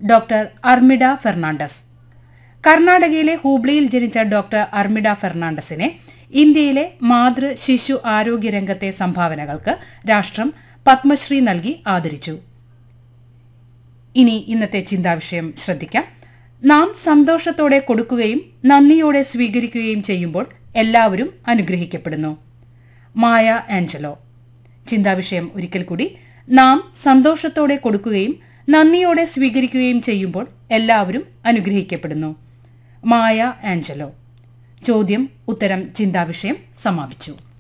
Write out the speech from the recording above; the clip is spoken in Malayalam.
ഡോക്ടർ അർമിഡ ഫെർണാണ്ടസ് കർണാടകയിലെ ഹൂബ്ലിയിൽ ജനിച്ച ഡോക്ടർ അർമിഡ ഫെർണാണ്ടസിനെ ഇന്ത്യയിലെ മാതൃ ശിശു ആരോഗ്യ രംഗത്തെ സംഭാവനകൾക്ക് രാഷ്ട്രം പത്മശ്രീ നൽകി ആദരിച്ചു ഇനി ഇന്നത്തെ ചിന്താവിഷയം ശ്രദ്ധിക്കാം നാം സന്തോഷത്തോടെ കൊടുക്കുകയും നന്ദിയോടെ സ്വീകരിക്കുകയും ചെയ്യുമ്പോൾ എല്ലാവരും അനുഗ്രഹിക്കപ്പെടുന്നു മായ ആഞ്ചലോ ചിന്താവിഷയം ഒരിക്കൽ കൂടി നാം സന്തോഷത്തോടെ കൊടുക്കുകയും നന്ദിയോടെ സ്വീകരിക്കുകയും ചെയ്യുമ്പോൾ എല്ലാവരും അനുഗ്രഹിക്കപ്പെടുന്നു മായ ആഞ്ചലോ ചോദ്യം ഉത്തരം ചിന്താവിഷയം സമാപിച്ചു